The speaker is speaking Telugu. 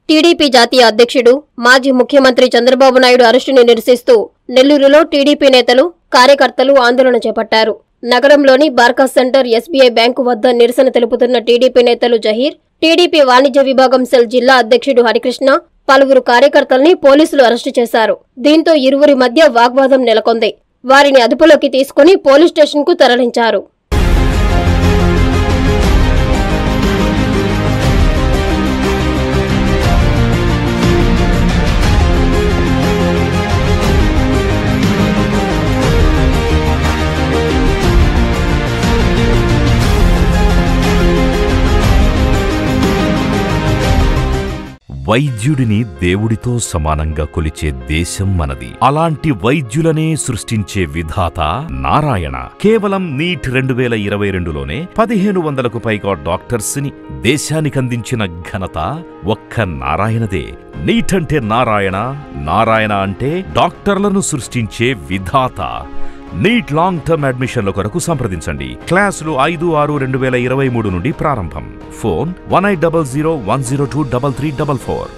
టీడీపీ జాతీయ అధ్యక్షుడు మాజీ ముఖ్యమంత్రి చంద్రబాబు నాయుడు అరెస్టుని నిరసిస్తూ నెల్లూరులో టీడీపీ నేతలు కార్యకర్తలు ఆందోళన చేపట్టారు నగరంలోని బార్కాస్ సెంటర్ ఎస్బీఐ బ్యాంకు వద్ద నిరసన తెలుపుతున్న టీడీపీ నేతలు జహీర్ టీడీపీ వాణిజ్య విభాగం సెల్ జిల్లా అధ్యక్షుడు హరికృష్ణ పలువురు కార్యకర్తల్ని పోలీసులు అరెస్టు చేశారు దీంతో ఇరువురి మధ్య వాగ్వాదం నెలకొంది వారిని అదుపులోకి తీసుకుని పోలీస్ స్టేషన్కు తరలించారు వైద్యుడిని దేవుడితో సమానంగా కొలిచే దేశం మనది అలాంటి వైద్యులనే సృష్టించే విధాత నారాయణ కేవలం నీట్ రెండు వేల ఇరవై రెండులోనే పదిహేను వందలకు పైగా డాక్టర్స్ ని దేశానికందించిన ఘనత ఒక్క నారాయణదే నీట్ అంటే నారాయణ నారాయణ అంటే డాక్టర్లను సృష్టించే విధాత నీట్ లాంగ్ టర్మ్ అడ్మిషన్ల కొరకు సంప్రదించండి క్లాసులు ఐదు ఆరు రెండు వేల ఇరవై మూడు నుండి ప్రారంభం phone one eight double zero one zero two double three double four